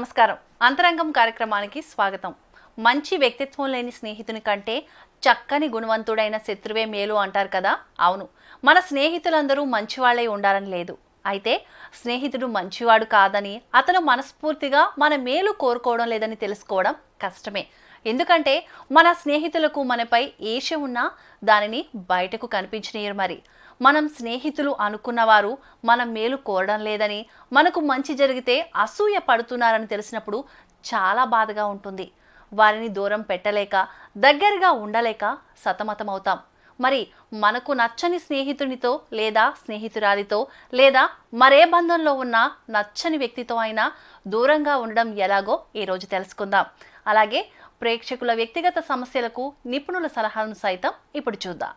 నమస్కారం అంతరంగం కార్యక్రమానికి స్వాగతం మంచి వ్యక్తిత్వం లేని స్నేహితుని కంటే చక్కని గుణవంతుడైన శత్రువే మేలు అంటారు కదా అవును మన స్నేహితులందరూ మంచివాళ్ళై ఉండాలని లేదు అయితే స్నేహితుడు మంచివాడు కాదని అతను మనస్ఫూర్తిగా మన మేలు కోరుకోవడం లేదని తెలుసుకోవడం కష్టమే ఎందుకంటే మన స్నేహితులకు మనపై ఈష ఉన్నా దానిని బయటకు కనిపించనీయరు మరి మనం స్నేహితులు అనుకున్నవారు మన మేలు కోరడం లేదని మనకు మంచి జరిగితే అసూయ పడుతున్నారని తెలిసినప్పుడు చాలా బాధగా ఉంటుంది వారిని దూరం పెట్టలేక దగ్గరగా ఉండలేక సతమతమవుతాం మరి మనకు నచ్చని స్నేహితునితో లేదా స్నేహితురాలితో లేదా మరే బంధంలో ఉన్న నచ్చని వ్యక్తితో అయినా దూరంగా ఉండడం ఎలాగో ఈరోజు తెలుసుకుందాం అలాగే ప్రేక్షకుల వ్యక్తిగత సమస్యలకు నిపుణుల సలహాలను సైతం ఇప్పుడు చూద్దాం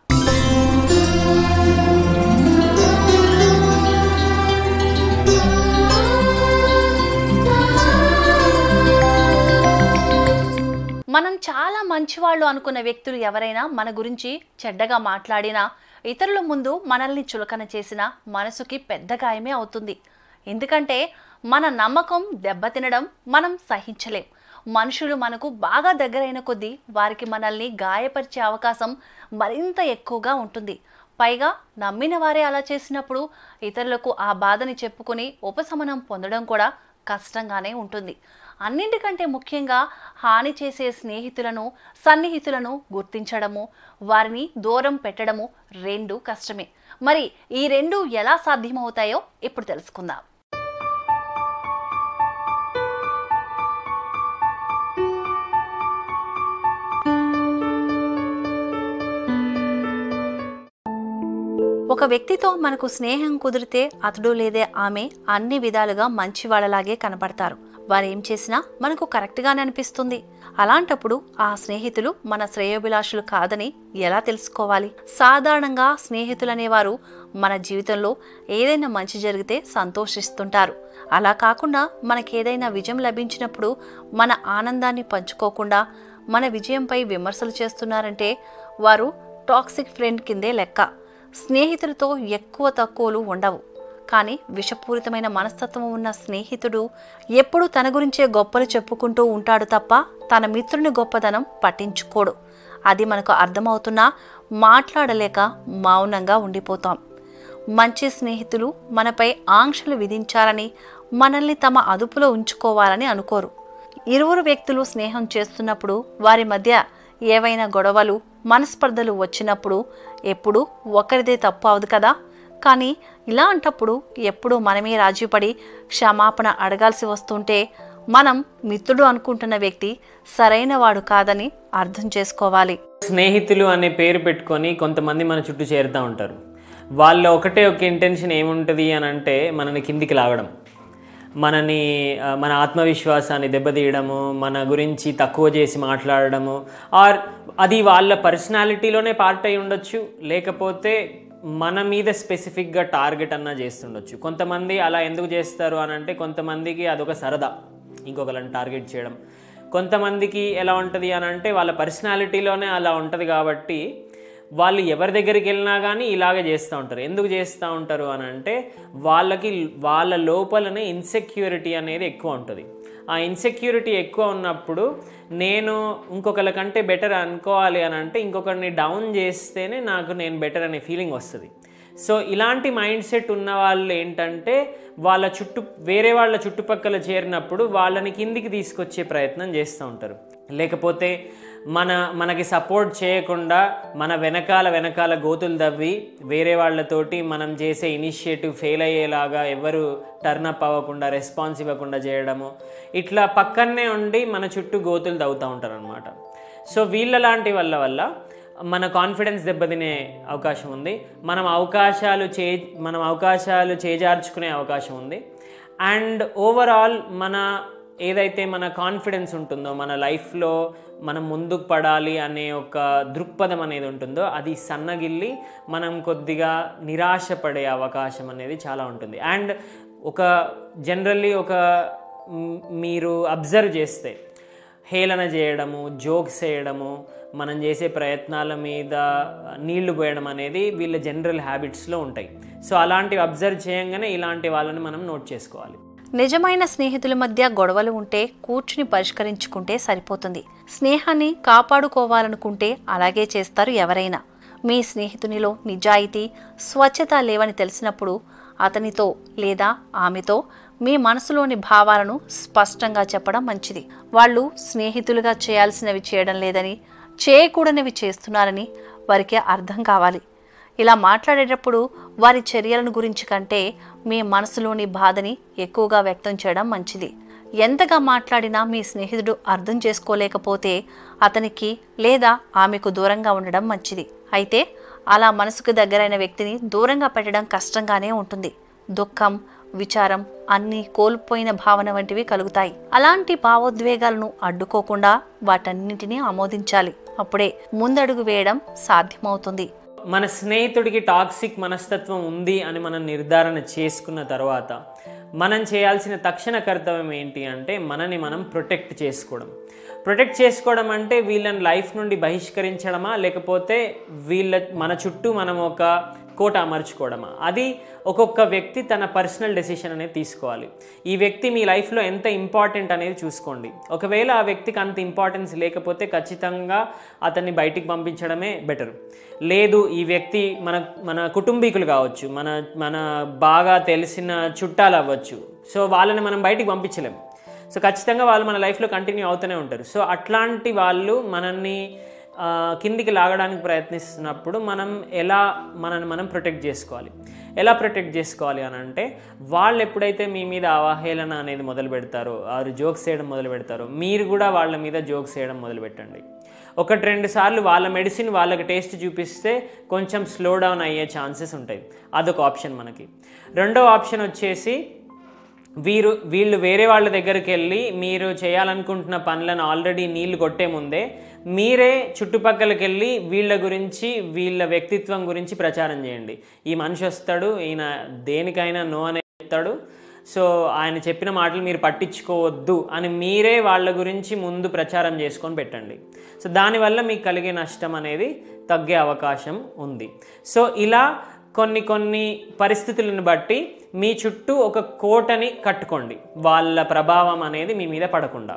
మనం చాలా మంచివాళ్ళు అనుకున్న వ్యక్తులు ఎవరైనా మన గురించి చెడ్డగా మాట్లాడినా ఇతరుల ముందు మనల్ని చులకన చేసినా మనసుకి పెద్ద గాయమే అవుతుంది ఎందుకంటే మన నమ్మకం దెబ్బతినడం మనం సహించలేం మనుషులు మనకు బాగా దగ్గరైన కొద్దీ వారికి మనల్ని గాయపరిచే అవకాశం మరింత ఎక్కువగా ఉంటుంది పైగా నమ్మిన వారే అలా చేసినప్పుడు ఇతరులకు ఆ బాధని చెప్పుకొని ఉపశమనం పొందడం కూడా కష్టంగానే ఉంటుంది అన్నింటికంటే ముఖ్యంగా హాని చేసే స్నేహితులను సన్నిహితులను గుర్తించడము వారిని దూరం పెట్టడము రెండు కష్టమే మరి ఈ రెండు ఎలా సాధ్యమవుతాయో ఇప్పుడు తెలుసుకుందాం ఒక వ్యక్తితో మనకు స్నేహం కుదిరితే అతడు లేదే ఆమె అన్ని విధాలుగా మంచి వాళ్ళలాగే కనపడతారు వారు ఏం చేసినా మనకు కరెక్ట్గానే అనిపిస్తుంది అలాంటప్పుడు ఆ స్నేహితులు మన శ్రేయోభిలాషులు కాదని ఎలా తెలుసుకోవాలి సాధారణంగా స్నేహితులు అనేవారు మన జీవితంలో ఏదైనా మంచి జరిగితే సంతోషిస్తుంటారు అలా కాకుండా మనకేదైనా విజయం లభించినప్పుడు మన ఆనందాన్ని పంచుకోకుండా మన విజయంపై విమర్శలు చేస్తున్నారంటే వారు టాక్సిక్ ఫ్రెండ్ కిందే లెక్క స్నేహితులతో ఎక్కువ తక్కువలు ఉండవు కానీ విషపూరితమైన మనస్తత్వం ఉన్న స్నేహితుడు ఎప్పుడూ తన గురించే గొప్పలు చెప్పుకుంటూ ఉంటాడు తప్ప తన మిత్రుని గొప్పదనం పట్టించుకోడు అది మనకు అర్థమవుతున్నా మాట్లాడలేక మౌనంగా ఉండిపోతాం మంచి స్నేహితులు మనపై ఆంక్షలు విధించాలని మనల్ని తమ అదుపులో ఉంచుకోవాలని అనుకోరు ఇరువురు వ్యక్తులు స్నేహం చేస్తున్నప్పుడు వారి మధ్య ఏవైనా గొడవలు మనస్పర్ధలు వచ్చినప్పుడు ఎప్పుడు ఒకరిదే తప్పు అవదు కదా కానీ ఇలాంటప్పుడు ఎప్పుడు మనమే రాజీపడి క్షమాపణ అడగాల్సి వస్తుంటే మనం మిత్రుడు అనుకుంటున్న వ్యక్తి సరైన వాడు కాదని అర్థం చేసుకోవాలి స్నేహితులు అనే పేరు పెట్టుకొని కొంతమంది మన చుట్టూ చేరుతూ ఉంటారు వాళ్ళ ఒకటే ఒక ఇంటెన్షన్ ఏముంటుంది అని అంటే మనని కిందికి లాగడం మనని ఆ, మన ఆత్మవిశ్వాసాన్ని దెబ్బతీయడము మన గురించి తక్కువ చేసి మాట్లాడడము ఆర్ అది వాళ్ళ పర్సనాలిటీలోనే పార్ట్ అయి ఉండొచ్చు లేకపోతే మన మీద స్పెసిఫిక్గా టార్గెట్ అన్నా చేస్తుండొచ్చు కొంతమంది అలా ఎందుకు చేస్తారు అని అంటే కొంతమందికి అదొక సరదా ఇంకొకరిని టార్గెట్ చేయడం కొంతమందికి ఎలా ఉంటుంది అని అంటే వాళ్ళ పర్సనాలిటీలోనే అలా ఉంటుంది కాబట్టి వాళ్ళు ఎవరి దగ్గరికి వెళ్ళినా కానీ ఇలాగే చేస్తూ ఉంటారు ఎందుకు చేస్తూ ఉంటారు అని అంటే వాళ్ళకి వాళ్ళ లోపలనే ఇన్సెక్యూరిటీ అనేది ఎక్కువ ఉంటుంది ఆ ఇన్సెక్యూరిటీ ఎక్కువ ఉన్నప్పుడు నేను ఇంకొకరి కంటే బెటర్ అనుకోవాలి అని అంటే ఇంకొకరిని డౌన్ చేస్తేనే నాకు నేను బెటర్ అనే ఫీలింగ్ వస్తుంది సో ఇలాంటి మైండ్ సెట్ ఉన్న వాళ్ళు ఏంటంటే వాళ్ళ చుట్టూ వేరే వాళ్ళ చుట్టుపక్కల చేరినప్పుడు వాళ్ళని కిందికి తీసుకొచ్చే ప్రయత్నం చేస్తూ ఉంటారు లేకపోతే మన మనకి సపోర్ట్ చేయకుండా మన వెనకాల వెనకాల గోతులు దవ్వి వేరే వాళ్ళతోటి మనం చేసే ఇనిషియేటివ్ ఫెయిల్ అయ్యేలాగా ఎవరు టర్న్ అప్ అవ్వకుండా రెస్పాన్స్ ఇవ్వకుండా చేయడము ఇట్లా పక్కనే ఉండి మన చుట్టూ గోతులు తవ్వుతూ ఉంటారు అనమాట సో వీళ్ళ లాంటి వాళ్ళ వల్ల మన కాన్ఫిడెన్స్ దెబ్బతినే అవకాశం ఉంది మనం అవకాశాలు చే మనం అవకాశాలు చేజార్చుకునే అవకాశం ఉంది అండ్ ఓవరాల్ మన ఏదైతే మన కాన్ఫిడెన్స్ ఉంటుందో మన లైఫ్లో మనం ముందుకు పడాలి అనే ఒక దృక్పథం అనేది ఉంటుందో అది సన్నగిల్లి మనం కొద్దిగా నిరాశపడే అవకాశం అనేది చాలా ఉంటుంది అండ్ ఒక జనరల్లీ ఒక మ్, మీరు అబ్జర్వ్ చేస్తే హేళన చేయడము జోక్స్ వేయడము మనం చేసే ప్రయత్నాల మీద నీళ్లు పోయడం అనేది వీళ్ళ జనరల్ హ్యాబిట్స్లో ఉంటాయి సో అలాంటివి అబ్జర్వ్ చేయంగానే ఇలాంటి వాళ్ళని మనం నోట్ చేసుకోవాలి నిజమైన స్నేహితుల మధ్య గొడవలు ఉంటే కూర్చుని పరిష్కరించుకుంటే సరిపోతుంది స్నేహాన్ని కాపాడుకోవాలనుకుంటే అలాగే చేస్తారు ఎవరైనా మీ స్నేహితునిలో నిజాయితీ స్వచ్ఛత లేవని తెలిసినప్పుడు అతనితో లేదా ఆమెతో మీ మనసులోని భావాలను స్పష్టంగా చెప్పడం మంచిది వాళ్ళు స్నేహితులుగా చేయాల్సినవి చేయడం లేదని చేయకూడనివి చేస్తున్నారని వారికి అర్థం కావాలి ఇలా మాట్లాడేటప్పుడు వారి చర్యలను గురించి కంటే మీ మనసులోని బాధని ఎక్కువగా వ్యక్తం చేయడం మంచిది ఎంతగా మాట్లాడినా మీ స్నేహితుడు అర్థం చేసుకోలేకపోతే అతనికి లేదా ఆమెకు దూరంగా ఉండడం మంచిది అయితే అలా మనసుకు దగ్గరైన వ్యక్తిని దూరంగా పెట్టడం కష్టంగానే ఉంటుంది దుఃఖం విచారం అన్నీ కోల్పోయిన భావన వంటివి కలుగుతాయి అలాంటి భావోద్వేగాలను అడ్డుకోకుండా వాటన్నింటినీ ఆమోదించాలి అప్పుడే ముందడుగు వేయడం సాధ్యమవుతుంది మన స్నేహితుడికి టాక్సిక్ మనస్తత్వం ఉంది అని మనం నిర్ధారణ చేసుకున్న తర్వాత మనం చేయాల్సిన తక్షణ కర్తవ్యం ఏంటి అంటే మనని మనం ప్రొటెక్ట్ చేసుకోవడం ప్రొటెక్ట్ చేసుకోవడం అంటే వీళ్ళని లైఫ్ నుండి బహిష్కరించడమా లేకపోతే వీళ్ళ మన చుట్టూ మనం ఒక కోట అమర్చుకోవడమా అది ఒక్కొక్క వ్యక్తి తన పర్సనల్ డెసిషన్ అనేది తీసుకోవాలి ఈ వ్యక్తి మీ లైఫ్లో ఎంత ఇంపార్టెంట్ అనేది చూసుకోండి ఒకవేళ ఆ వ్యక్తికి అంత ఇంపార్టెన్స్ లేకపోతే ఖచ్చితంగా అతన్ని బయటికి పంపించడమే బెటర్ లేదు ఈ వ్యక్తి మన మన కుటుంబీకులు కావచ్చు మన మన బాగా తెలిసిన చుట్టాలు అవ్వచ్చు సో వాళ్ళని మనం బయటికి పంపించలేం సో ఖచ్చితంగా వాళ్ళు మన లైఫ్లో కంటిన్యూ అవుతూనే ఉంటారు సో అట్లాంటి వాళ్ళు మనల్ని ఆ, కిందికి లాగడానికి ప్రయత్నిస్తున్నప్పుడు మనం ఎలా మనల్ని మనం ప్రొటెక్ట్ చేసుకోవాలి ఎలా ప్రొటెక్ట్ చేసుకోవాలి అని అంటే వాళ్ళు ఎప్పుడైతే మీ మీద అవహేళన అనేది మొదలు పెడతారో వారు జోక్స్ చేయడం మొదలు పెడతారో మీరు కూడా వాళ్ళ మీద జోక్స్ చేయడం మొదలు పెట్టండి ఒకటి రెండు సార్లు వాళ్ళ మెడిసిన్ వాళ్ళకి టేస్ట్ చూపిస్తే కొంచెం స్లో డౌన్ అయ్యే ఛాన్సెస్ ఉంటాయి అదొక ఆప్షన్ మనకి రెండో ఆప్షన్ వచ్చేసి వీరు వీళ్ళు వేరే వాళ్ళ దగ్గరికి వెళ్ళి మీరు చేయాలనుకుంటున్న పనులను ఆల్రెడీ నీళ్లు కొట్టే ముందే మీరే చుట్టుపక్కలకి వెళ్ళి వీళ్ళ గురించి వీళ్ళ వ్యక్తిత్వం గురించి ప్రచారం చేయండి ఈ మనిషి వస్తాడు ఈయన దేనికైనా నో అనే చెప్తాడు సో ఆయన చెప్పిన మాటలు మీరు పట్టించుకోవద్దు అని మీరే వాళ్ళ గురించి ముందు ప్రచారం చేసుకొని పెట్టండి సో దానివల్ల మీకు కలిగే నష్టం అనేది తగ్గే అవకాశం ఉంది సో ఇలా కొన్ని కొన్ని పరిస్థితులను బట్టి మీ చుట్టూ ఒక కోటని కట్టుకోండి వాళ్ళ ప్రభావం అనేది మీ మీద పడకుండా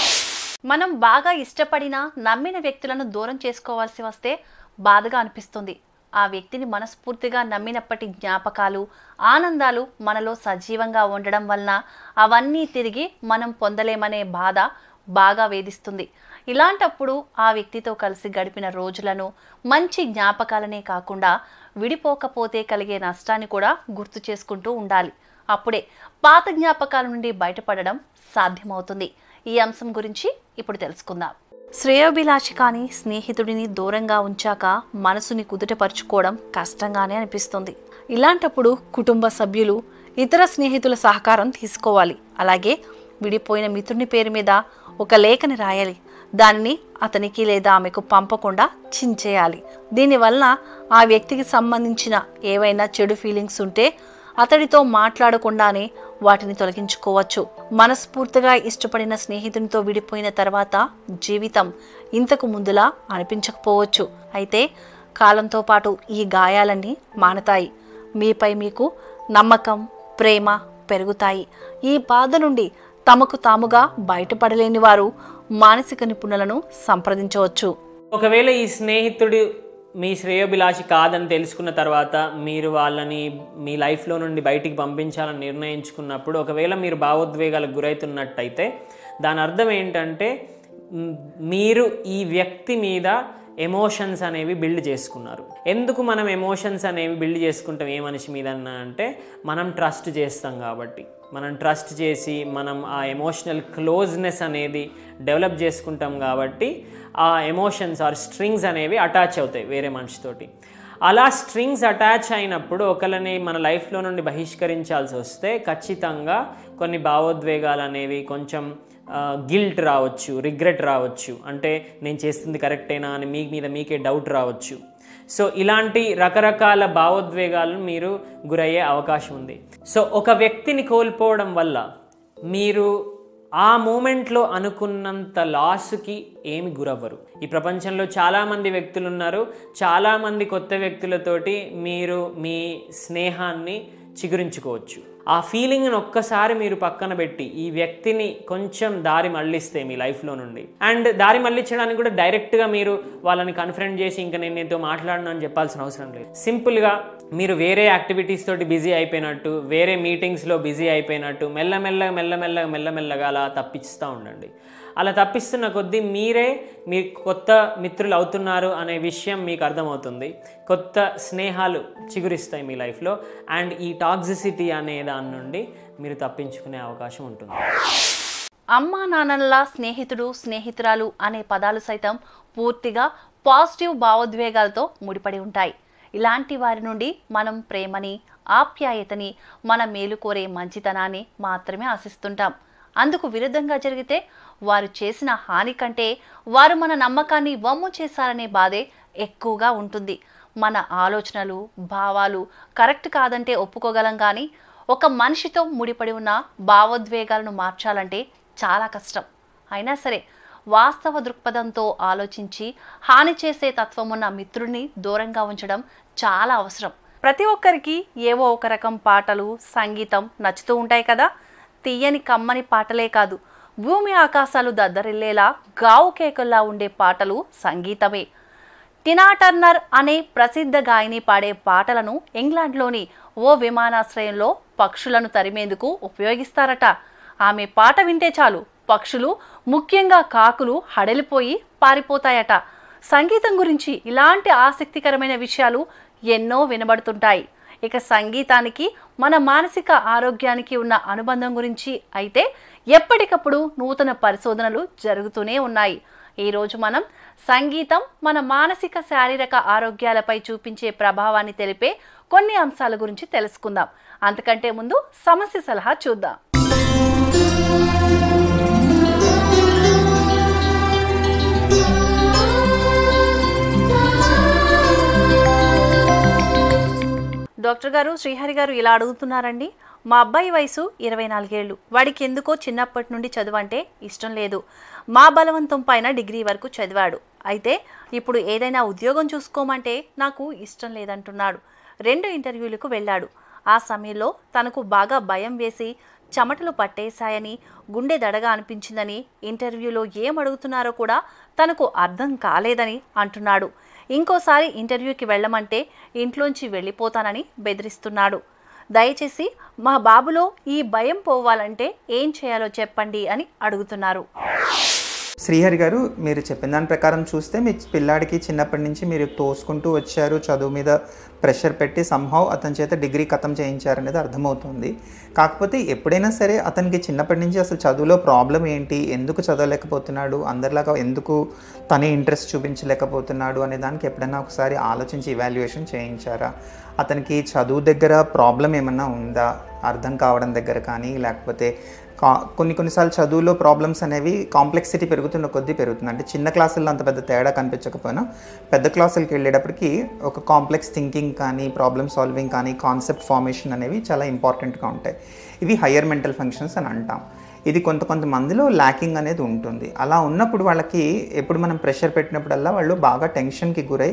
మనం బాగా ఇష్టపడిన నమ్మిన వ్యక్తులను దూరం చేసుకోవాల్సి వస్తే బాధగా అనిపిస్తుంది ఆ వ్యక్తిని మనస్ఫూర్తిగా నమ్మినప్పటి జ్ఞాపకాలు ఆనందాలు మనలో సజీవంగా ఉండడం వలన అవన్నీ తిరిగి మనం పొందలేమనే బాధ బాగా వేధిస్తుంది ఇలాంటప్పుడు ఆ వ్యక్తితో కలిసి గడిపిన రోజులను మంచి జ్ఞాపకాలనే కాకుండా విడిపోకపోతే కలిగే నష్టాన్ని కూడా గుర్తు చేసుకుంటూ ఉండాలి అప్పుడే పాత జ్ఞాపకాల నుండి బయటపడడం సాధ్యమవుతుంది ఈ అంశం గురించి ఇప్పుడు తెలుసుకుందాం శ్రేయోభిలాషి కానీ స్నేహితుడిని దూరంగా ఉంచాక మనసుని కుదుటపరుచుకోవడం కష్టంగానే అనిపిస్తుంది ఇలాంటప్పుడు కుటుంబ సభ్యులు ఇతర స్నేహితుల సహకారం తీసుకోవాలి అలాగే విడిపోయిన మిత్రుని పేరు మీద ఒక లేఖని రాయాలి దానిని అతనికి లేదా ఆమెకు పంపకుండా చించేయాలి దీనివల్ల ఆ వ్యక్తికి సంబంధించిన ఏవైనా చెడు ఫీలింగ్స్ ఉంటే అతడితో మాట్లాడకుండానే వాటిని తొలగించుకోవచ్చు మనస్ఫూర్తిగా ఇష్టపడిన స్నేహితునితో విడిపోయిన తర్వాత జీవితం ఇంతకు ముందులా అనిపించకపోవచ్చు అయితే కాలంతో పాటు ఈ గాయాలన్నీ మానతాయి మీపై మీకు నమ్మకం ప్రేమ పెరుగుతాయి ఈ బాధ నుండి తమకు తాముగా బయటపడలేని వారు మానసిక నిపుణులను సంప్రదించవచ్చు ఒకవేళ ఈ స్నేహితుడు మీ శ్రేయోభిలాషి కాదని తెలుసుకున్న తర్వాత మీరు వాళ్ళని మీ లైఫ్లో నుండి బయటికి పంపించాలని నిర్ణయించుకున్నప్పుడు ఒకవేళ మీరు భావోద్వేగాలకు గురవుతున్నట్టయితే దాని అర్థం ఏంటంటే మ్, మీరు ఈ వ్యక్తి మీద ఎమోషన్స్ అనేవి బిల్డ్ చేసుకున్నారు ఎందుకు మనం ఎమోషన్స్ అనేవి బిల్డ్ చేసుకుంటాం ఏ మనిషి మీద అంటే మనం ట్రస్ట్ చేస్తాం కాబట్టి మనం ట్రస్ట్ చేసి మనం ఆ ఎమోషనల్ క్లోజ్నెస్ అనేది డెవలప్ చేసుకుంటాం కాబట్టి ఆ ఎమోషన్స్ ఆర్ స్ట్రింగ్స్ అనేవి అటాచ్ అవుతాయి వేరే మనిషితోటి అలా స్ట్రింగ్స్ అటాచ్ అయినప్పుడు ఒకరిని మన లైఫ్లో నుండి బహిష్కరించాల్సి వస్తే ఖచ్చితంగా కొన్ని భావోద్వేగాలు అనేవి కొంచెం గిల్ట్ రావచ్చు రిగ్రెట్ రావచ్చు అంటే నేను చేస్తుంది కరెక్టేనా అని మీ మీద మీకే డౌట్ రావచ్చు సో ఇలాంటి రకరకాల భావోద్వేగాలను మీరు గురయ్యే అవకాశం ఉంది సో ఒక వ్యక్తిని కోల్పోవడం వల్ల మీరు ఆ మూమెంట్లో అనుకున్నంత లాస్కి ఏమి గురవ్వరు ఈ ప్రపంచంలో చాలామంది వ్యక్తులు ఉన్నారు చాలామంది కొత్త వ్యక్తులతోటి మీరు మీ స్నేహాన్ని చిగురించుకోవచ్చు ఆ ఫీలింగ్ని ఒక్కసారి మీరు పక్కన పెట్టి ఈ వ్యక్తిని కొంచెం దారి మళ్ళిస్తే మీ లైఫ్లో నుండి అండ్ దారి మళ్ళించడానికి కూడా డైరెక్ట్గా మీరు వాళ్ళని కన్ఫరెంట్ చేసి ఇంకా నేను నీతో మాట్లాడను అని చెప్పాల్సిన అవసరం లేదు సింపుల్గా మీరు వేరే యాక్టివిటీస్ తోటి బిజీ అయిపోయినట్టు వేరే మీటింగ్స్లో బిజీ అయిపోయినట్టు మెల్లమెల్లగా మెల్లమెల్లగా మెల్లమెల్లగా అలా తప్పిస్తూ ఉండండి అలా తప్పిస్తున్న కొద్దీ మీరే మీ కొత్త మిత్రులు అవుతున్నారు అనే విషయం మీకు అర్థమవుతుంది కొత్త స్నేహాలు చిగురిస్తాయి మీ లైఫ్లో అండ్ ఈ టాక్సిసిటీ అనే దాని నుండి మీరు తప్పించుకునే అవకాశం ఉంటుంది అమ్మా నాన్నల స్నేహితుడు స్నేహితురాలు అనే పదాలు సైతం పూర్తిగా పాజిటివ్ భావోద్వేగాలతో ముడిపడి ఉంటాయి ఇలాంటి వారి నుండి మనం ప్రేమని ఆప్యాయతని మన మేలు కోరే మంచితనాన్ని మాత్రమే ఆశిస్తుంటాం అందుకు విరుద్ధంగా జరిగితే వారు చేసిన హాని కంటే వారు మన నమ్మకాన్ని వమ్ము చేశారనే బాధే ఎక్కువగా ఉంటుంది మన ఆలోచనలు భావాలు కరెక్ట్ కాదంటే ఒప్పుకోగలం కానీ ఒక మనిషితో ముడిపడి ఉన్న భావోద్వేగాలను మార్చాలంటే చాలా కష్టం అయినా సరే వాస్తవ దృక్పథంతో ఆలోచించి హాని చేసే తత్వం ఉన్న మిత్రుడిని దూరంగా ఉంచడం చాలా అవసరం ప్రతి ఒక్కరికి ఏవో ఒక రకం పాటలు సంగీతం నచ్చుతూ ఉంటాయి కదా తీయని కమ్మని పాటలే కాదు భూమి ఆకాశాలు దద్దరిల్లేలా గావు కేకల్లా ఉండే పాటలు సంగీతమే టినా టర్నర్ అనే ప్రసిద్ధ గాయని పాడే పాటలను ఇంగ్లాండ్లోని ఓ విమానాశ్రయంలో పక్షులను తరిమేందుకు ఉపయోగిస్తారట ఆమె పాట వింటే చాలు పక్షులు ముఖ్యంగా కాకులు హడలిపోయి పారిపోతాయట సంగీతం గురించి ఇలాంటి ఆసక్తికరమైన విషయాలు ఎన్నో వినబడుతుంటాయి ఇక సంగీతానికి మన మానసిక ఆరోగ్యానికి ఉన్న అనుబంధం గురించి అయితే ఎప్పటికప్పుడు నూతన పరిశోధనలు జరుగుతూనే ఉన్నాయి ఈరోజు మనం సంగీతం మన మానసిక శారీరక ఆరోగ్యాలపై చూపించే ప్రభావాన్ని తెలిపే కొన్ని అంశాల గురించి తెలుసుకుందాం అంతకంటే ముందు సమస్య సలహా చూద్దాం డాక్టర్ గారు శ్రీహరి గారు ఇలా అడుగుతున్నారండి మా అబ్బాయి వయసు ఇరవై నాలుగేళ్లు వాడికి ఎందుకో చిన్నప్పటి నుండి చదువు అంటే ఇష్టం లేదు మా బలవంతం పైన డిగ్రీ వరకు చదివాడు అయితే ఇప్పుడు ఏదైనా ఉద్యోగం చూసుకోమంటే నాకు ఇష్టం లేదంటున్నాడు రెండు ఇంటర్వ్యూలకు వెళ్ళాడు ఆ సమయంలో తనకు బాగా భయం వేసి చెమటలు పట్టేశాయని గుండె దడగా అనిపించిందని ఇంటర్వ్యూలో ఏం అడుగుతున్నారో కూడా తనకు అర్థం కాలేదని అంటున్నాడు ఇంకోసారి ఇంటర్వ్యూకి వెళ్ళమంటే ఇంట్లోంచి వెళ్ళిపోతానని బెదిరిస్తున్నాడు దయచేసి మా బాబులో ఈ భయం పోవాలంటే ఏం చేయాలో చెప్పండి అని అడుగుతున్నారు శ్రీహరి గారు మీరు చెప్పిన దాని ప్రకారం చూస్తే మీ పిల్లాడికి చిన్నప్పటి నుంచి మీరు తోసుకుంటూ వచ్చారు చదువు మీద ప్రెషర్ పెట్టి సంహవ్ అతని చేత డిగ్రీ ఖతం చేయించారనేది అర్థమవుతుంది కాకపోతే ఎప్పుడైనా సరే అతనికి చిన్నప్పటి నుంచి అసలు చదువులో ప్రాబ్లం ఏంటి ఎందుకు చదవలేకపోతున్నాడు అందరిలాగా ఎందుకు తనే ఇంట్రెస్ట్ చూపించలేకపోతున్నాడు అనే దానికి ఎప్పుడైనా ఒకసారి ఆలోచించి ఇవాల్యుయేషన్ చేయించారా అతనికి చదువు దగ్గర ప్రాబ్లం ఏమన్నా ఉందా అర్థం కావడం దగ్గర కానీ లేకపోతే కా కొన్ని కొన్నిసార్లు చదువులో ప్రాబ్లమ్స్ అనేవి కాంప్లెక్సిటీ పెరుగుతున్న కొద్దీ పెరుగుతుంది అంటే చిన్న క్లాసుల్లో అంత పెద్ద తేడా కనిపించకపోయినా పెద్ద క్లాసులకి వెళ్ళేటప్పటికి ఒక కాంప్లెక్స్ థింకింగ్ కానీ ప్రాబ్లమ్ సాల్వింగ్ కానీ కాన్సెప్ట్ ఫార్మేషన్ అనేవి చాలా ఇంపార్టెంట్గా ఉంటాయి ఇవి హయ్యర్ మెంటల్ ఫంక్షన్స్ అని అంటాం ఇది కొంత కొంతమందిలో ల్యాకింగ్ అనేది ఉంటుంది అలా ఉన్నప్పుడు వాళ్ళకి ఎప్పుడు మనం ప్రెషర్ పెట్టినప్పుడల్లా వాళ్ళు బాగా టెన్షన్కి గురై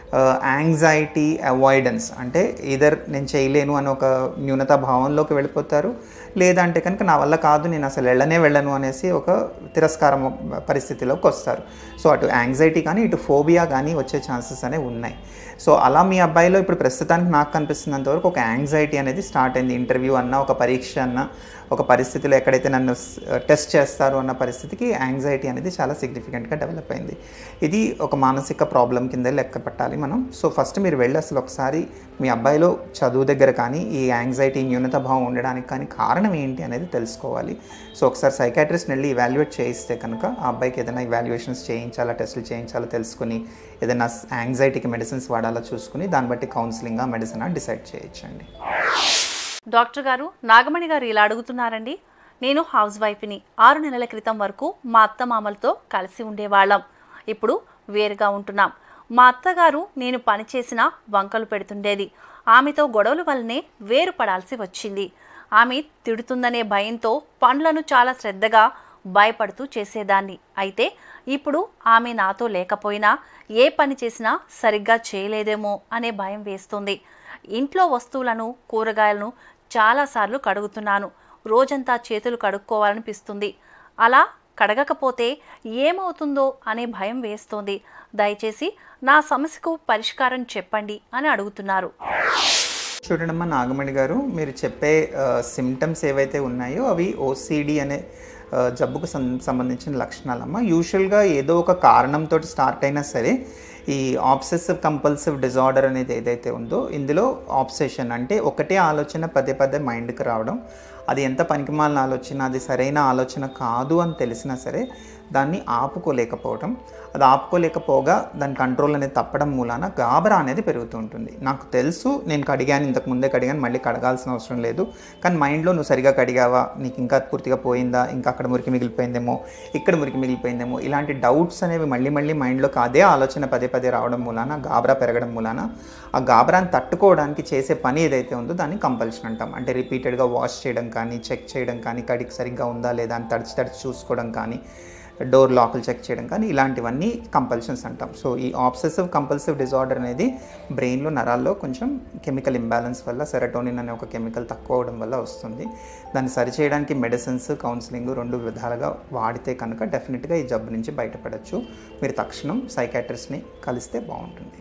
యాంగ్జైటీ అవాయిడెన్స్ అంటే ఇదర్ నేను చేయలేను అని ఒక న్యూనతా భావంలోకి వెళ్ళిపోతారు లేదంటే కనుక నా వల్ల కాదు నేను అసలు వెళ్ళనే వెళ్ళను అనేసి ఒక తిరస్కారం పరిస్థితిలోకి వస్తారు సో అటు యాంగ్జైటీ కానీ ఇటు ఫోబియా కానీ వచ్చే ఛాన్సెస్ అనేవి ఉన్నాయి సో అలా మీ అబ్బాయిలో ఇప్పుడు ప్రస్తుతానికి నాకు కనిపిస్తున్నంత వరకు ఒక యాంగ్జైటీ అనేది స్టార్ట్ అయింది ఇంటర్వ్యూ అన్న ఒక పరీక్ష అన్న ఒక పరిస్థితిలో ఎక్కడైతే నన్ను టెస్ట్ చేస్తారు అన్న పరిస్థితికి యాంగ్జైటీ అనేది చాలా సిగ్నిఫికెంట్గా డెవలప్ అయింది ఇది ఒక మానసిక ప్రాబ్లం కింద లెక్క పెట్టాలి మనం సో ఫస్ట్ మీరు వెళ్ళి అసలు ఒకసారి మీ అబ్బాయిలో చదువు దగ్గర కానీ ఈ యాంగ్జైటీ న్యూనత భావం ఉండడానికి కానీ కారణం ఏంటి అనేది తెలుసుకోవాలి సో ఒకసారి సైకాట్రిస్ట్ వెళ్ళి ఇవాల్యుయేట్ చేయిస్తే కనుక ఆ అబ్బాయికి ఏదైనా ఇవాల్యుయేషన్స్ చేయించాలా టెస్టులు చేయించాలో తెలుసుకుని ఏదైనా యాంగ్జైటీకి మెడిసిన్స్ వాడాలో చూసుకుని దాన్ని బట్టి కౌన్సిలింగ్ మెడిసిన్ డిసైడ్ చేయొచ్చండి డాక్టర్ గారు నాగమణి గారు ఇలా అడుగుతున్నారండి నేను హౌస్ వైఫ్ని ఆరు నెలల క్రితం వరకు మా అత్త మామలతో కలిసి ఉండేవాళ్ళం ఇప్పుడు వేరుగా ఉంటున్నాం మా అత్తగారు నేను పనిచేసిన వంకలు పెడుతుండేది ఆమెతో గొడవల వల్లనే వేరు పడాల్సి వచ్చింది ఆమె తిడుతుందనే భయంతో పనులను చాలా శ్రద్ధగా భయపడుతూ చేసేదాన్ని అయితే ఇప్పుడు ఆమె నాతో లేకపోయినా ఏ పని చేసినా సరిగ్గా చేయలేదేమో అనే భయం వేస్తుంది ఇంట్లో వస్తువులను కూరగాయలను చాలాసార్లు కడుగుతున్నాను రోజంతా చేతులు కడుక్కోవాలనిపిస్తుంది అలా కడగకపోతే ఏమవుతుందో అనే భయం వేస్తోంది దయచేసి నా సమస్యకు పరిష్కారం చెప్పండి అని అడుగుతున్నారు చూడండమ్మా నాగమణి గారు మీరు చెప్పే సిమ్టమ్స్ ఏవైతే ఉన్నాయో అవి ఓసిడి అనే ఆ, జబ్బుకు సం- సంబంధించిన లక్షణాలమ్మా యూజువల్గా ఏదో ఒక కారణంతో స్టార్ట్ అయినా సరే ఈ ఆబ్సెసివ్ కంపల్సివ్ డిజార్డర్ అనేది ఏదైతే ఉందో ఇందులో ఆబ్సెషన్ అంటే ఒకటే ఆలోచన పదే పదే మైండ్కి రావడం అది ఎంత పనికిమాలిన ఆలోచన అది సరైన ఆలోచన కాదు అని తెలిసినా సరే దాన్ని ఆపుకోలేకపోవడం అది ఆపుకోలేకపోగా దాని కంట్రోల్ అనేది తప్పడం మూలాన గాబరా అనేది పెరుగుతూ ఉంటుంది నాకు తెలుసు నేను కడిగాను ఇంతకు ముందే కడిగాను మళ్ళీ కడగాల్సిన అవసరం లేదు కానీ మైండ్లో నువ్వు సరిగా కడిగావా నీకు ఇంకా పూర్తిగా పోయిందా ఇంకా అక్కడ మురికి మిగిలిపోయిందేమో ఇక్కడ మురికి మిగిలిపోయిందేమో ఇలాంటి డౌట్స్ అనేవి మళ్ళీ మళ్ళీ మైండ్లోకి అదే ఆలోచన పదే పదే రావడం మూలాన గాబరా పెరగడం మూలాన ఆ గాబరాన్ని తట్టుకోవడానికి చేసే పని ఏదైతే ఉందో దాన్ని కంపల్షన్ అంటాం అంటే రిపీటెడ్గా వాష్ చేయడం కానీ చెక్ చేయడం కానీ కడికి సరిగ్గా ఉందా లేదా అని తడిచి తడిచి చూసుకోవడం కానీ డోర్ లాకులు చెక్ చేయడం కానీ ఇలాంటివన్నీ కంపల్షన్స్ అంటాం సో ఈ ఆబ్సెసివ్ కంపల్సివ్ డిజార్డర్ అనేది బ్రెయిన్లో నరాల్లో కొంచెం కెమికల్ ఇంబ్యాలెన్స్ వల్ల సెరటోనిన్ అనే ఒక కెమికల్ తక్కువ అవడం వల్ల వస్తుంది దాన్ని సరిచేయడానికి మెడిసిన్స్ కౌన్సిలింగ్ రెండు విధాలుగా వాడితే కనుక డెఫినెట్గా ఈ జబ్బు నుంచి బయటపడవచ్చు మీరు తక్షణం సైకాట్రిస్ట్ని కలిస్తే బాగుంటుంది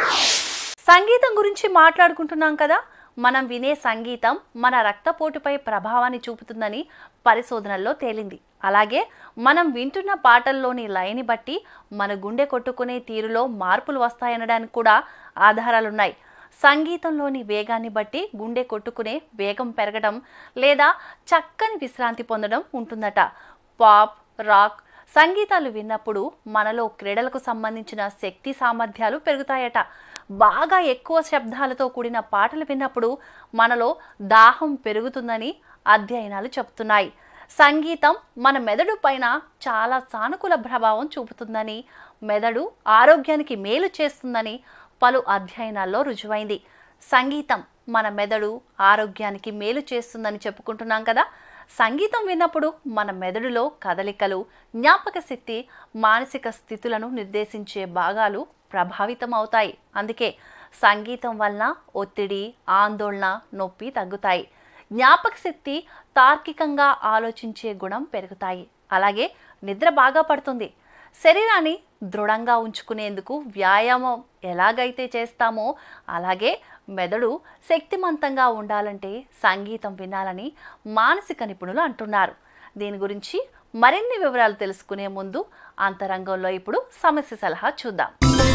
సంగీతం గురించి మాట్లాడుకుంటున్నాం కదా మనం వినే సంగీతం మన రక్తపోటుపై ప్రభావాన్ని చూపుతుందని పరిశోధనల్లో తేలింది అలాగే మనం వింటున్న పాటల్లోని లయని బట్టి మన గుండె కొట్టుకునే తీరులో మార్పులు వస్తాయనడానికి కూడా ఆధారాలున్నాయి సంగీతంలోని వేగాన్ని బట్టి గుండె కొట్టుకునే వేగం పెరగడం లేదా చక్కని విశ్రాంతి పొందడం ఉంటుందట పాప్ రాక్ సంగీతాలు విన్నప్పుడు మనలో క్రీడలకు సంబంధించిన శక్తి సామర్థ్యాలు పెరుగుతాయట బాగా ఎక్కువ శబ్దాలతో కూడిన పాటలు విన్నప్పుడు మనలో దాహం పెరుగుతుందని అధ్యయనాలు చెబుతున్నాయి సంగీతం మన మెదడు పైన చాలా సానుకూల ప్రభావం చూపుతుందని మెదడు ఆరోగ్యానికి మేలు చేస్తుందని పలు అధ్యయనాల్లో రుజువైంది సంగీతం మన మెదడు ఆరోగ్యానికి మేలు చేస్తుందని చెప్పుకుంటున్నాం కదా సంగీతం విన్నప్పుడు మన మెదడులో కదలికలు జ్ఞాపక శక్తి మానసిక స్థితులను నిర్దేశించే భాగాలు ప్రభావితం అవుతాయి అందుకే సంగీతం వలన ఒత్తిడి ఆందోళన నొప్పి తగ్గుతాయి జ్ఞాపక శక్తి తార్కికంగా ఆలోచించే గుణం పెరుగుతాయి అలాగే నిద్ర బాగా పడుతుంది శరీరాన్ని దృఢంగా ఉంచుకునేందుకు వ్యాయామం ఎలాగైతే చేస్తామో అలాగే మెదడు శక్తిమంతంగా ఉండాలంటే సంగీతం వినాలని మానసిక నిపుణులు అంటున్నారు దీని గురించి మరిన్ని వివరాలు తెలుసుకునే ముందు అంతరంగంలో ఇప్పుడు సమస్య సలహా చూద్దాం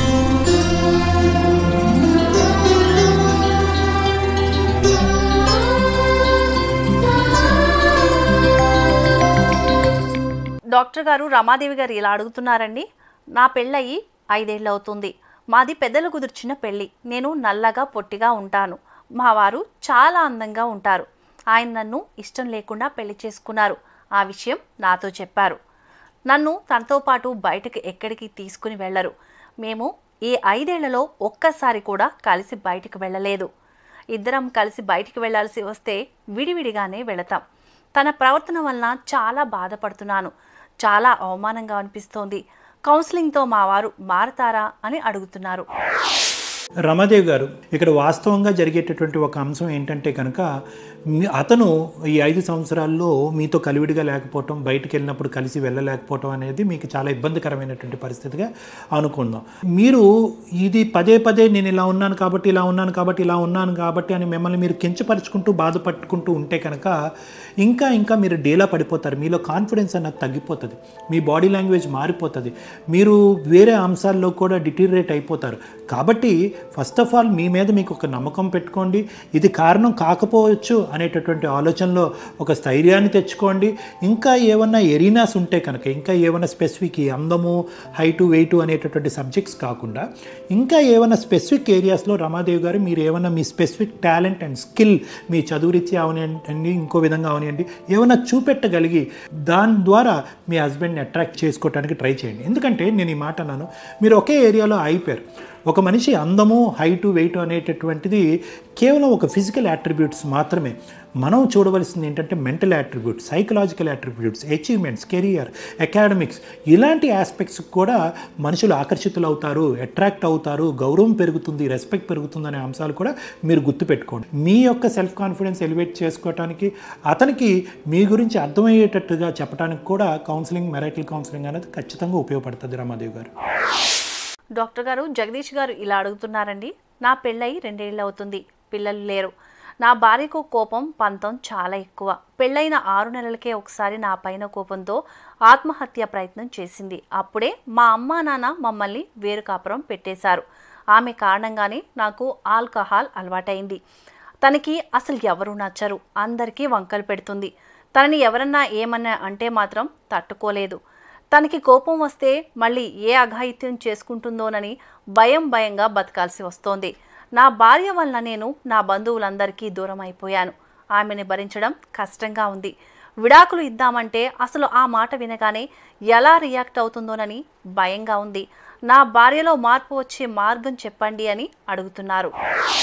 డాక్టర్ గారు రమాదేవి గారు ఇలా అడుగుతున్నారండి నా పెళ్ళయి ఐదేళ్ళు అవుతుంది మాది పెద్దలు కుదిర్చిన పెళ్ళి నేను నల్లగా పొట్టిగా ఉంటాను మా వారు చాలా అందంగా ఉంటారు ఆయన నన్ను ఇష్టం లేకుండా పెళ్లి చేసుకున్నారు ఆ విషయం నాతో చెప్పారు నన్ను తనతో పాటు బయటకు ఎక్కడికి తీసుకుని వెళ్ళరు మేము ఈ ఐదేళ్లలో ఒక్కసారి కూడా కలిసి బయటకు వెళ్ళలేదు ఇద్దరం కలిసి బయటికి వెళ్ళాల్సి వస్తే విడివిడిగానే వెళతాం తన ప్రవర్తన వలన చాలా బాధపడుతున్నాను చాలా అవమానంగా అనిపిస్తోంది కౌన్సిలింగ్తో మా వారు మారతారా అని అడుగుతున్నారు రమాదేవి గారు ఇక్కడ వాస్తవంగా జరిగేటటువంటి ఒక అంశం ఏంటంటే కనుక మీ- అతను ఈ ఐదు సంవత్సరాల్లో మీతో కలివిడిగా లేకపోవటం బయటికి వెళ్ళినప్పుడు కలిసి వెళ్ళలేకపోవటం అనేది మీకు చాలా ఇబ్బందికరమైనటువంటి పరిస్థితిగా అనుకుందాం మీరు ఇది పదే పదే నేను ఇలా ఉన్నాను కాబట్టి ఇలా ఉన్నాను కాబట్టి ఇలా ఉన్నాను కాబట్టి అని మిమ్మల్ని మీరు కించపరుచుకుంటూ బాధపట్టుకుంటూ ఉంటే కనుక ఇంకా ఇంకా మీరు డేలా పడిపోతారు మీలో కాన్ఫిడెన్స్ అన్నది తగ్గిపోతుంది మీ బాడీ లాంగ్వేజ్ మారిపోతుంది మీరు వేరే అంశాల్లో కూడా డిటీరియేట్ అయిపోతారు కాబట్టి ఫస్ట్ ఆఫ్ ఆల్ మీ మీద మీకు ఒక నమ్మకం పెట్టుకోండి ఇది కారణం కాకపోవచ్చు అనేటటువంటి ఆలోచనలో ఒక స్థైర్యాన్ని తెచ్చుకోండి ఇంకా ఏమన్నా ఎరీనాస్ ఉంటే కనుక ఇంకా ఏమైనా స్పెసిఫిక్ ఈ అందము హైటు వెయిటు అనేటటువంటి సబ్జెక్ట్స్ కాకుండా ఇంకా ఏమైనా స్పెసిఫిక్ ఏరియాస్లో రమాదేవి గారు మీరు ఏమైనా మీ స్పెసిఫిక్ టాలెంట్ అండ్ స్కిల్ మీ చదువు రీత్యా అవనివ్వండి ఇంకో విధంగా అవనివ్వండి ఏమైనా చూపెట్టగలిగి దాని ద్వారా మీ హస్బెండ్ని అట్రాక్ట్ చేసుకోవడానికి ట్రై చేయండి ఎందుకంటే నేను ఈ మాట అన్నాను మీరు ఒకే ఏరియాలో అయిపోయారు ఒక మనిషి అందము హైటు వెయిట్ అనేటటువంటిది కేవలం ఒక ఫిజికల్ యాట్రిబ్యూట్స్ మాత్రమే మనం చూడవలసింది ఏంటంటే mental attributes psychological attributes achievements career academics ఇలాంటి ఆస్పెక్ట్స్ కూడా మనుషులు ఆకర్షితులు అవుతారు అట్రాక్ట్ అవుతారు గౌరవం పెరుగుతుంది రెస్పెక్ట్ పెరుగుతుంది అనే అంశాలు కూడా మీరు గుర్తుపెట్టుకోండి మీ యొక్క సెల్ఫ్ కాన్ఫిడెన్స్ ఎలివేట్ చేసుకోవడానికి అతనికి మీ గురించి అర్థమయ్యేటట్టుగా చెప్పడానికి కూడా కౌన్సిలింగ్ మెరైటల్ కౌన్సిలింగ్ అనేది ఖచ్చితంగా ఉపయోగపడుతుంది రమాదేవి గారు డాక్టర్ గారు జగదీష్ గారు ఇలా అడుగుతున్నారండి నా పెళ్ళై రెండేళ్ళు అవుతుంది పిల్లలు లేరు నా భార్యకు కోపం పంతం చాలా ఎక్కువ పెళ్ళైన ఆరు నెలలకే ఒకసారి నా పైన కోపంతో ఆత్మహత్య ప్రయత్నం చేసింది అప్పుడే మా అమ్మా నాన్న మమ్మల్ని వేరు కాపురం పెట్టేశారు ఆమె కారణంగానే నాకు ఆల్కహాల్ అలవాటైంది తనకి అసలు ఎవరు నచ్చరు అందరికీ వంకలు పెడుతుంది తనని ఎవరన్నా ఏమన్నా అంటే మాత్రం తట్టుకోలేదు తనకి కోపం వస్తే మళ్ళీ ఏ అఘాయిత్యం చేసుకుంటుందోనని భయం భయంగా బతకాల్సి వస్తోంది నా భార్య వలన నేను నా బంధువులందరికీ దూరం అయిపోయాను ఆమెని భరించడం కష్టంగా ఉంది విడాకులు ఇద్దామంటే అసలు ఆ మాట వినగానే ఎలా రియాక్ట్ అవుతుందోనని భయంగా ఉంది నా భార్యలో మార్పు వచ్చే మార్గం చెప్పండి అని అడుగుతున్నారు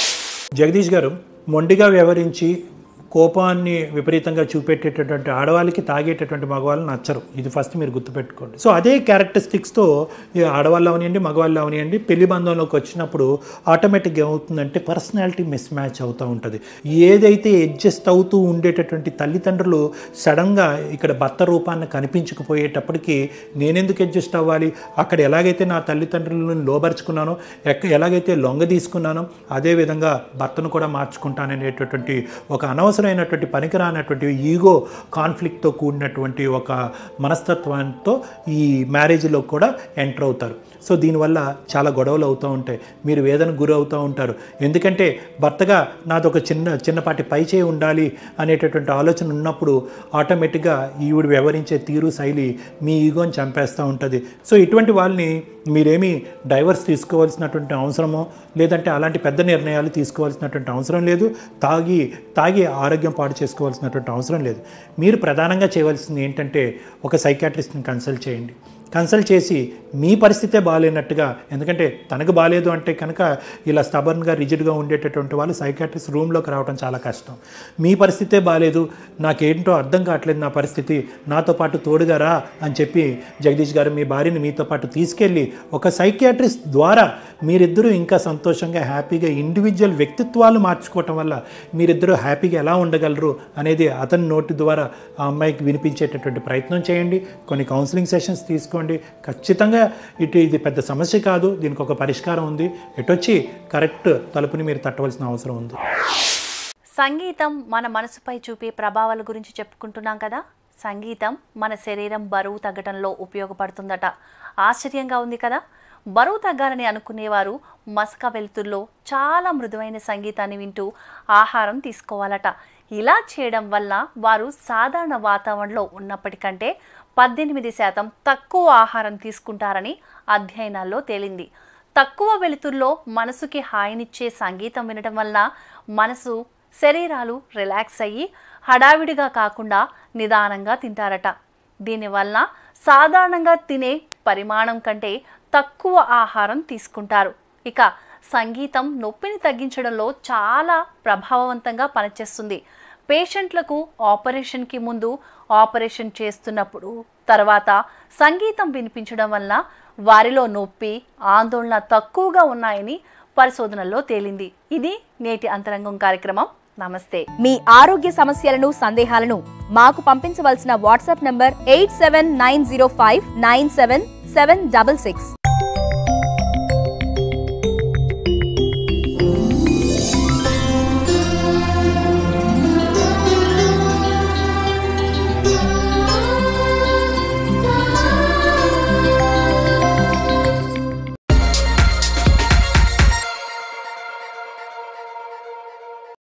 జగదీష్ గారు మొండిగా వ్యవహరించి కోపాన్ని విపరీతంగా చూపెట్టేటటువంటి ఆడవాళ్ళకి తాగేటటువంటి మగవాళ్ళు నచ్చరు ఇది ఫస్ట్ మీరు గుర్తుపెట్టుకోండి సో అదే క్యారెక్టరిస్టిక్స్తో ఈ ఆడవాళ్ళు అవనివ్వండి మగవాళ్ళు అవనివ్వండి పెళ్లి బంధంలోకి వచ్చినప్పుడు ఆటోమేటిక్గా ఏమవుతుందంటే పర్సనాలిటీ మిస్ మ్యాచ్ అవుతూ ఉంటుంది ఏదైతే అడ్జస్ట్ అవుతూ ఉండేటటువంటి తల్లిదండ్రులు సడన్గా ఇక్కడ భర్త రూపాన్ని కనిపించకపోయేటప్పటికి నేనెందుకు అడ్జస్ట్ అవ్వాలి అక్కడ ఎలాగైతే నా తల్లిదండ్రులను లోబరుచుకున్నానో ఎక్క ఎలాగైతే లొంగ తీసుకున్నానో అదేవిధంగా భర్తను కూడా మార్చుకుంటాననేటటువంటి ఒక అనవసరమైనటువంటి పనికిరానటువంటి ఈగో కాన్ఫ్లిక్ట్తో కూడినటువంటి ఒక మనస్తత్వంతో ఈ మ్యారేజ్లో కూడా ఎంటర్ అవుతారు సో దీనివల్ల చాలా గొడవలు అవుతూ ఉంటాయి మీరు వేదనకు గురి అవుతూ ఉంటారు ఎందుకంటే భర్తగా నాదొక చిన్న చిన్నపాటి పై చేయి ఉండాలి అనేటటువంటి ఆలోచన ఉన్నప్పుడు ఆటోమేటిక్గా ఈవిడ వ్యవహరించే తీరు శైలి మీ ఈగోని చంపేస్తూ ఉంటుంది సో ఇటువంటి వాళ్ళని మీరేమీ డైవర్స్ తీసుకోవాల్సినటువంటి అవసరమో లేదంటే అలాంటి పెద్ద నిర్ణయాలు తీసుకోవాల్సినటువంటి అవసరం లేదు తాగి తాగి ఆరోగ్యం పాడు చేసుకోవాల్సినటువంటి అవసరం లేదు మీరు ప్రధానంగా చేయవలసింది ఏంటంటే ఒక సైకాట్రిస్ట్ని కన్సల్ట్ చేయండి కన్సల్ట్ చేసి మీ పరిస్థితే బాగాలేనట్టుగా ఎందుకంటే తనకు బాగాలేదు అంటే కనుక ఇలా స్టబర్న్గా రిజిడ్గా ఉండేటటువంటి వాళ్ళు సైకాట్రిస్ట్ రూమ్లోకి రావడం చాలా కష్టం మీ పరిస్థితే బాగాలేదు నాకేంటో అర్థం కావట్లేదు నా పరిస్థితి నాతో పాటు తోడుగా రా అని చెప్పి జగదీష్ గారు మీ భార్యని మీతో పాటు తీసుకెళ్ళి ఒక సైకాట్రిస్ట్ ద్వారా మీరిద్దరూ ఇంకా సంతోషంగా హ్యాపీగా ఇండివిజువల్ వ్యక్తిత్వాలు మార్చుకోవటం వల్ల మీరిద్దరూ హ్యాపీగా ఎలా ఉండగలరు అనేది అతని నోటి ద్వారా ఆ అమ్మాయికి వినిపించేటటువంటి ప్రయత్నం చేయండి కొన్ని కౌన్సిలింగ్ సెషన్స్ తీసుకోండి ఖచ్చితంగా ఇటు ఇది పెద్ద సమస్య కాదు దీనికి ఒక పరిష్కారం ఉంది ఎటొచ్చి కరెక్ట్ తలుపుని మీరు తట్టవలసిన అవసరం ఉంది సంగీతం మన మనసుపై చూపే ప్రభావాల గురించి చెప్పుకుంటున్నాం కదా సంగీతం మన శరీరం బరువు తగ్గటంలో ఉపయోగపడుతుందట ఆశ్చర్యంగా ఉంది కదా బరువు తగ్గాలని అనుకునేవారు మసక వెలుతుల్లో చాలా మృదువైన సంగీతాన్ని వింటూ ఆహారం తీసుకోవాలట ఇలా చేయడం వల్ల వారు సాధారణ వాతావరణంలో ఉన్నప్పటికంటే పద్దెనిమిది శాతం తక్కువ ఆహారం తీసుకుంటారని అధ్యయనాల్లో తేలింది తక్కువ వెలుతుల్లో మనసుకి హాయినిచ్చే సంగీతం వినడం వలన మనసు శరీరాలు రిలాక్స్ అయ్యి హడావిడిగా కాకుండా నిదానంగా తింటారట దీనివల్ల సాధారణంగా తినే పరిమాణం కంటే తక్కువ ఆహారం తీసుకుంటారు ఇక సంగీతం నొప్పిని తగ్గించడంలో చాలా ప్రభావవంతంగా పనిచేస్తుంది పేషెంట్లకు ఆపరేషన్కి ముందు ఆపరేషన్ చేస్తున్నప్పుడు తర్వాత సంగీతం వినిపించడం వల్ల వారిలో నొప్పి ఆందోళన తక్కువగా ఉన్నాయని పరిశోధనల్లో తేలింది ఇది నేటి అంతరంగం కార్యక్రమం నమస్తే మీ ఆరోగ్య సమస్యలను సందేహాలను మాకు పంపించవలసిన WhatsApp number eight seven nine zero five nine seven seven double six